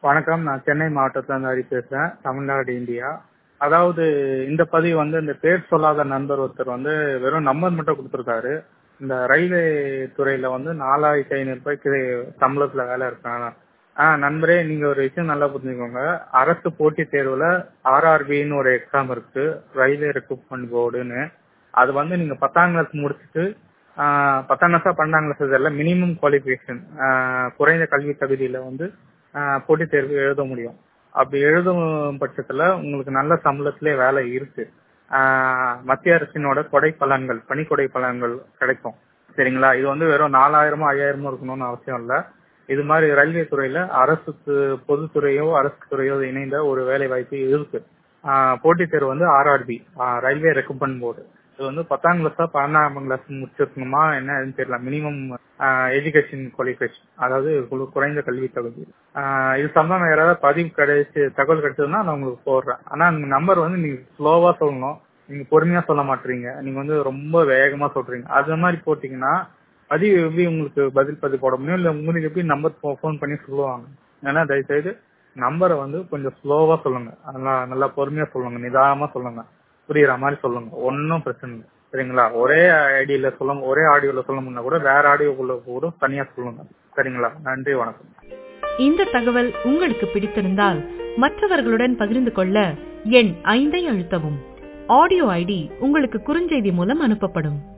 வணக்கம் நான் சென்னை மாவட்டத்திலிருந்து ஹரி பேசுறேன் தமிழ்நாடு இந்தியா அதாவது இந்த பதிவு வந்து இந்த பேர் சொல்லாத நண்பர் ஒருத்தர் வந்து வெறும் நம்பர் மட்டும் கொடுத்துருக்காரு இந்த ரயில்வே துறையில வந்து நாலாயிரத்தி ஐநூறு ரூபாய்க்கு சம்பளத்துல வேலை இருக்காங்க ஆ நண்பரே நீங்க ஒரு விஷயம் நல்லா புரிஞ்சுக்கோங்க அரசு போட்டித் தேர்வுல ஆர்ஆர்பின்னு ஒரு எக்ஸாம் இருக்கு ரயில்வே ரெக்ரூட்மெண்ட் போர்டுன்னு அது வந்து நீங்க பத்தாம் கிளாஸ் முடிச்சுட்டு ஆஹ் பத்தாம் கிளாஸா பன்னெண்டாம் கிளாஸ் தெரியல மினிமம் குவாலிஃபிகேஷன் குறைந்த கல்வி தகுதியில வந்து ஆஹ் போட்டித் தேர்வு எழுத முடியும் அப்படி எழுதும் பட்சத்துல உங்களுக்கு நல்ல சம்பளத்திலே வேலை இருக்கு ஆஹ் மத்திய அரசினோட கொடை பலன்கள் பணிக்கொடை பலன்கள் கிடைக்கும் சரிங்களா இது வந்து வெறும் நாலாயிரமோ ஐயாயிரமோ இருக்கணும்னு அவசியம் இல்ல இது மாதிரி ரயில்வே துறையில அரசுக்கு பொதுத்துறையோ அரசு துறையோ இணைந்த ஒரு வேலை வாய்ப்பு இருக்கு ஆஹ் போட்டித் தேர்வு வந்து ஆர்ஆர்பி ரயில்வே ரெக்ரூட்மெண்ட் போர்டு இது வந்து பத்தாம் கிளாஸா பன்னெண்டாம் கிளாஸ் முடிச்சிருக்கணுமா என்னன்னு தெரியல மினிமம் எஜுகேஷன் குவாலிஃபிகேஷன் அதாவது கு- குறைந்த கல்வி தகுதி ஆஹ் இது சம்பந்தம் யாராவது பதிவு கிடைச்சு தகவல் கிடைச்சதுன்னா நான் உங்களுக்கு போடுறேன் ஆனா உங்க நம்பர் வந்து நீங்க ஸ்லோவா சொல்லணும் நீங்க பொறுமையா சொல்ல மாட்டீங்க நீங்க வந்து ரொம்ப வேகமா சொல்றீங்க அது மாதிரி போட்டீங்கன்னா பதிவு எப்படி உங்களுக்கு பதில் பதிவு போட முடியும் இல்ல உங்களுக்கு எப்படி நம்பர் ஃபோன் பண்ணி சொல்லுவாங்க ஏன்னா தயவுசெய்து நம்பரை வந்து கொஞ்சம் ஸ்லோவா சொல்லுங்க நல்லா நல்லா பொறுமையா சொல்லுங்க நிதானமா சொல்லுங்க புரியுற மாதிரி சொல்லுங்க ஒன்னும் பிரச்சனை இல்லை சரிங்களா ஒரே ஐடியில சொல்ல ஒரே ஆடியோல சொல்ல முடியா கூட வேற ஆடியோக்குள்ள கூட தனியா சொல்லுங்க சரிங்களா நன்றி வணக்கம் இந்த தகவல் உங்களுக்கு பிடித்திருந்தால் மற்றவர்களுடன் பகிர்ந்து கொள்ள எண் ஐந்தை அழுத்தவும் ஆடியோ ஐடி உங்களுக்கு குறுஞ்செய்தி மூலம் அனுப்பப்படும்